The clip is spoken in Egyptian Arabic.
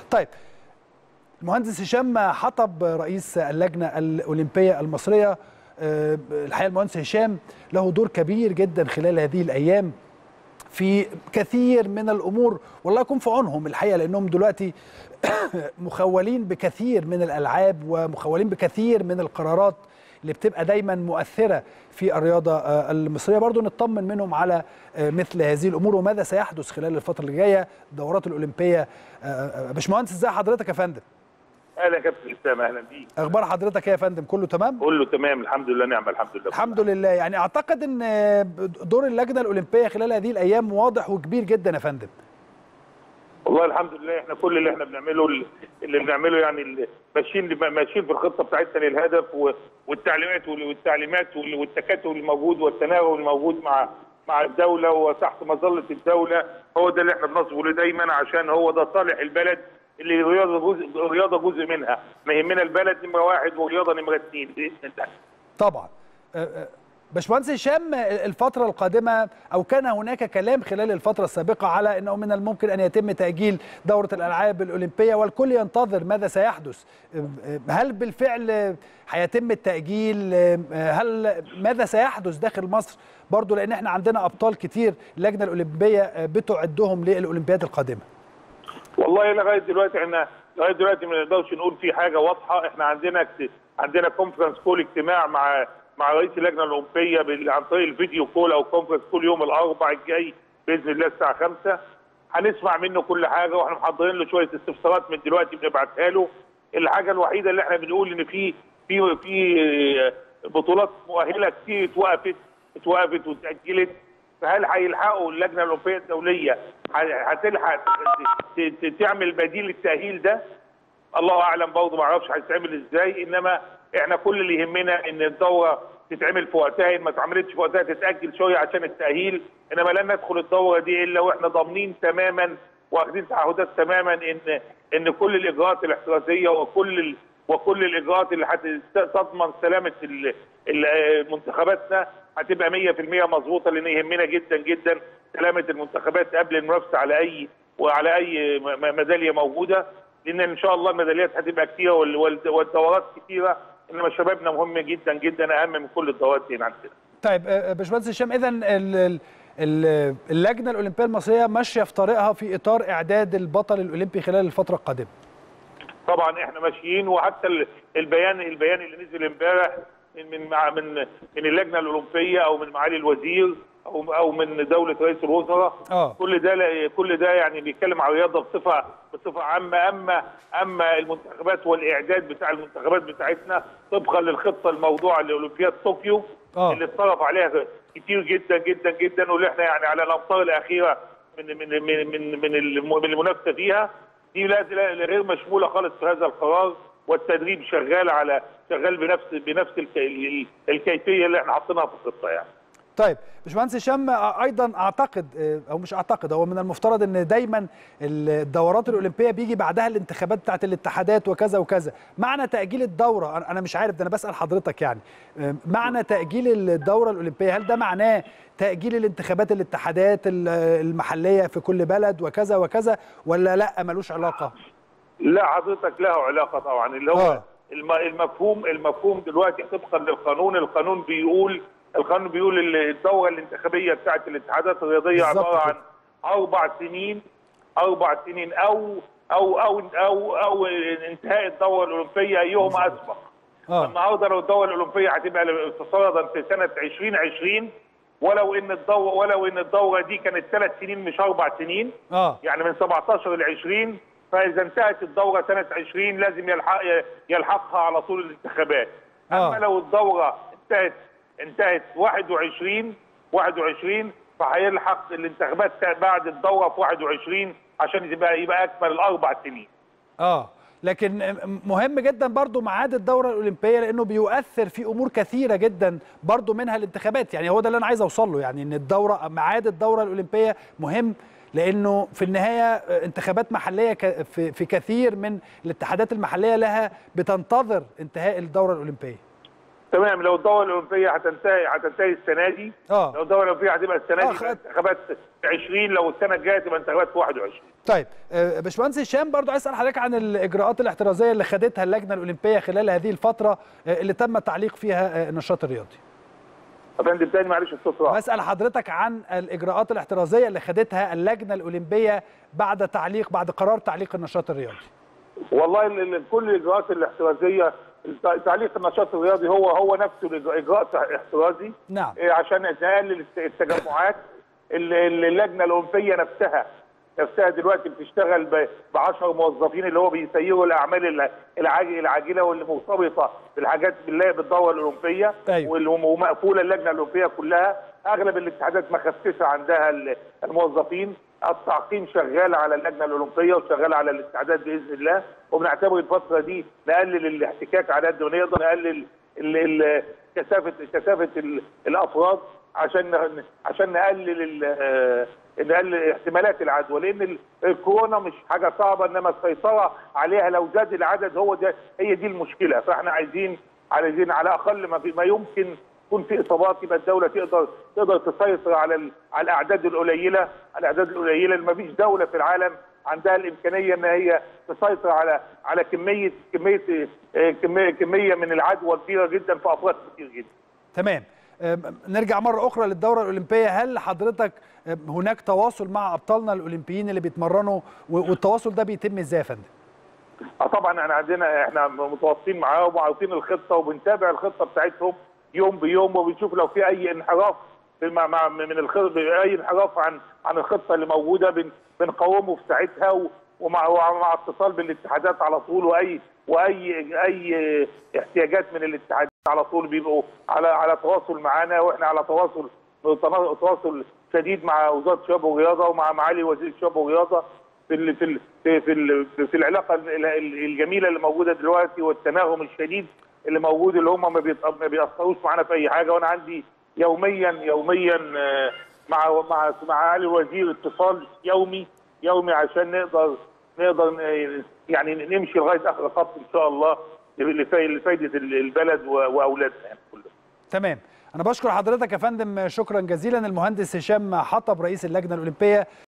طيب المهندس هشام حطب رئيس اللجنه الاولمبيه المصريه آه، الحقيقه المهندس هشام له دور كبير جدا خلال هذه الايام في كثير من الامور والله يكون في عونهم الحقيقه لانهم دلوقتي مخولين بكثير من الالعاب ومخولين بكثير من القرارات اللي بتبقى دايما مؤثره في الرياضه آه، المصريه برضو نطمن منهم على آه، مثل هذه الامور وماذا سيحدث خلال الفتره اللي جايه الدورات الاولمبيه آه، آه، باشمهندس ازي حضرتك يا فندم اهلا يا كابتن اسامه اهلا بيك اخبار حضرتك ايه يا فندم كله تمام كله تمام الحمد لله نعم الحمد لله الحمد لله يعني اعتقد ان دور اللجنه الاولمبيه خلال هذه الايام واضح وكبير جدا يا فندم والله الحمد لله احنا كل اللي احنا بنعمله اللي بنعمله يعني ال- ماشيين ماشيين في الخطه بتاعتنا للهدف و- والتعليمات وال- والتعليمات وال- والتكاتف الموجود والتناغم الموجود مع مع الدوله وتحت مظله الدوله هو ده اللي احنا بنصبه له دايما عشان هو ده صالح البلد اللي الرياضه جزء الرياضه جزء منها ما يهمنا البلد نمره واحد والرياضه نمره اثنين باذن الله طبعا أه، أه، باشمهندس هشام الفترة القادمة أو كان هناك كلام خلال الفترة السابقة على أنه من الممكن أن يتم تأجيل دورة الألعاب الأولمبية والكل ينتظر ماذا سيحدث هل بالفعل هيتم التأجيل هل ماذا سيحدث داخل مصر برضو لأن احنا عندنا أبطال كتير اللجنة الأولمبية بتعدهم للأولمبياد القادمة والله لغايه دلوقتي احنا لغايه دلوقتي ما نقدرش نقول في حاجه واضحه احنا عندنا اكت- عندنا كونفرنس كول اجتماع مع مع رئيس اللجنه الاولمبيه بال- عن طريق الفيديو كول او كونفرنس كول يوم الاربعاء الجاي باذن الله الساعه 5 هنسمع منه كل حاجه واحنا محضرين له شويه استفسارات من دلوقتي بنبعتها له الحاجه الوحيده اللي احنا بنقول ان في في في بطولات مؤهله كتير اتوقفت اتوقفت واتاجلت فهل هيلحقوا اللجنه الاولمبيه الدوليه ه- هتلحق ت- ت- تعمل بديل للتاهيل ده؟ الله اعلم برضه ما اعرفش هيتعمل ازاي انما احنا كل اللي يهمنا ان الدوره تتعمل في وقتها ان ما اتعملتش في وقتها تتاجل شويه عشان التاهيل انما لن ندخل الدوره دي الا واحنا ضامنين تماما واخدين تعهدات تماما ان ان كل الاجراءات الاحترازيه وكل ال... وكل الاجراءات اللي هتضمن سلامه ال... ال- منتخباتنا هتبقى 100% مظبوطه لان يهمنا جدا جدا سلامه المنتخبات قبل المنافسه على اي وعلى اي م- م- ميداليه موجوده لان ان شاء الله الميداليات هتبقى كتيره وال- وال- والدورات كتيره انما شبابنا مهم جدا جدا اهم من كل الدورات دي عندنا. طيب آه، باشمهندس هشام اذا ال- ال- ال- اللجنه الاولمبيه المصريه ماشيه في طريقها في اطار اعداد البطل الاولمبي خلال الفتره القادمه طبعا احنا ماشيين وحتى ال- البيان البيان اللي نزل امبارح من من مع من من اللجنه الاولمبيه او من معالي الوزير او او من دوله رئيس الوزراء اه كل ده لا- كل ده يعني بيتكلم عن الرياضه بصفه بصفه عامه اما اما المنتخبات والاعداد بتاع المنتخبات بتاعتنا طبقا للخطه الموضوعه لاولمبياد طوكيو اه اللي اتصرف عليها كتير جدا جدا جدا واللي احنا يعني على الامطار الاخيره من من من من من الم- من المنافسه فيها دي لا لا- غير مشموله خالص في هذا القرار والتدريب شغال على شغال بنفس بنفس الك- ال- الكيفيه اللي احنا حاطينها في الخطه يعني. طيب باشمهندس هشام آه، ايضا اعتقد آه، او مش اعتقد هو من المفترض ان دايما الدورات الاولمبيه بيجي بعدها الانتخابات بتاعت الاتحادات وكذا وكذا معنى تاجيل الدوره أنا- انا مش عارف ده انا بسال حضرتك يعني آه، معنى تاجيل الدوره الاولمبيه هل ده معناه تاجيل الانتخابات الاتحادات ال- المحليه في كل بلد وكذا وكذا ولا لا ملوش علاقه لا حضرتك له علاقه طبعا اللي هو آه. الم- المفهوم المفهوم دلوقتي طبقا للقانون القانون بيقول القانون بيقول ال- الدوره الانتخابيه بتاعت الاتحادات الرياضيه بالظبط عباره عن كده. اربع سنين اربع سنين او او او او, أو انتهاء الدوره الاولمبيه ايهما اسبق اه النهارده لو الدوره الاولمبيه هتبقى فرضا في سنه 2020 ولو ان الدوره ولو ان الدوره دي كانت ثلاث سنين مش اربع سنين اه يعني من 17 ل 20 فاذا انتهت الدوره سنه 20 لازم يلحق يلحقها على طول الانتخابات آه. اما لو الدوره انتهت انتهت 21 21 فهيلحق الانتخابات بعد الدوره في 21 عشان يبقى يبقى اكمل الاربع سنين اه لكن مهم جدا برضو ميعاد الدوره الاولمبيه لانه بيؤثر في امور كثيره جدا برضو منها الانتخابات يعني هو ده اللي انا عايز اوصل له يعني ان الدوره ميعاد الدوره الاولمبيه مهم لانه في النهايه انتخابات محليه ك- في في كثير من الاتحادات المحليه لها بتنتظر انتهاء الدوره الاولمبيه تمام لو الدوره الاولمبيه هتنتهي هتنتهي السنه دي اه لو الدوره الاولمبيه هتبقى السنه آه، دي خد- يبقى انتخابات في 20 لو السنه الجايه تبقى انتخابات في 21 طيب آه، باشمهندس هشام برضو عايز اسال حضرتك عن الاجراءات الاحترازيه اللي خدتها اللجنه الاولمبيه خلال هذه الفتره آه، اللي تم التعليق فيها آه، النشاط الرياضي يا فندم تاني معلش الصوت راح بسال حضرتك عن الاجراءات الاحترازيه اللي خدتها اللجنه الاولمبيه بعد تعليق بعد قرار تعليق النشاط الرياضي والله ال- ال- كل الاجراءات الاحترازيه الت- تعليق النشاط الرياضي هو هو نفسه الإج- اجراء احترازي نعم إيه، عشان نقلل الت- التجمعات ال- ال- اللجنه الاولمبيه نفسها نفسها دلوقتي بتشتغل ب 10 موظفين اللي هو بيسيروا الاعمال الع- العاج- العاجله واللي مرتبطه بالحاجات بالله بالدوره الاولمبيه أيوة. واللي هم- ومقفوله اللجنه الاولمبيه كلها اغلب الاتحادات مخففه عندها ال- الموظفين التعقيم شغال على اللجنه الاولمبيه وشغال على الاتحادات باذن الله وبنعتبر الفتره دي نقلل الاحتكاك على قد ما نقدر نقلل ال- ال- كثافه كثافه ال- الافراد عشان ن- عشان نقلل ال- آه، نقلل احتمالات العدوى لان ال- الكورونا مش حاجه صعبه انما السيطره عليها لو زاد العدد هو ده هي دي المشكله فاحنا عايزين عايزين على اقل ما, في ما يمكن يكون في اصابات يبقى الدوله تقدر تقدر تسيطر على ال- على الاعداد القليله على الاعداد القليله اللي ما فيش دوله في العالم عندها الامكانيه ان هي تسيطر على على كميه كميه آه، كميه كميه من العدوى كبيره جدا في افراد كتير جدا تمام آم، نرجع مرة أخرى للدورة الأولمبية هل حضرتك آم، هناك تواصل مع أبطالنا الأولمبيين اللي بيتمرنوا و- والتواصل ده بيتم إزاي يا فندم؟ اه طبعا احنا عندنا احنا متواصلين معاهم وعارفين الخطه وبنتابع الخطه بتاعتهم يوم بيوم وبنشوف لو في اي انحراف مع مع من الخطه اي انحراف عن عن الخطه اللي موجوده بن بنقاومه في ساعتها و- ومع ومع اتصال بالاتحادات على طول واي واي اي احتياجات من الاتحادات على طول بيبقوا على على تواصل معانا واحنا على تواصل تواصل شديد مع وزاره الشباب والرياضه ومع معالي وزير الشباب والرياضه في ال في ال في في, ال في العلاقه ال- ال- الجميله اللي موجوده دلوقتي والتناغم الشديد اللي موجود اللي هم ما بيتأ- ما بيأثروش معانا في اي حاجه وانا عندي يوميا يوميا آه، مع مع مع معالي الوزير اتصال يومي يومي عشان نقدر نقدر ن- يعني نمشي لغايه اخر الخط ان شاء الله لفا- لفايده ال- البلد و- واولادنا يعني كلهم تمام أنا بشكر حضرتك يا فندم شكرا جزيلا المهندس هشام حطب رئيس اللجنة الأولمبية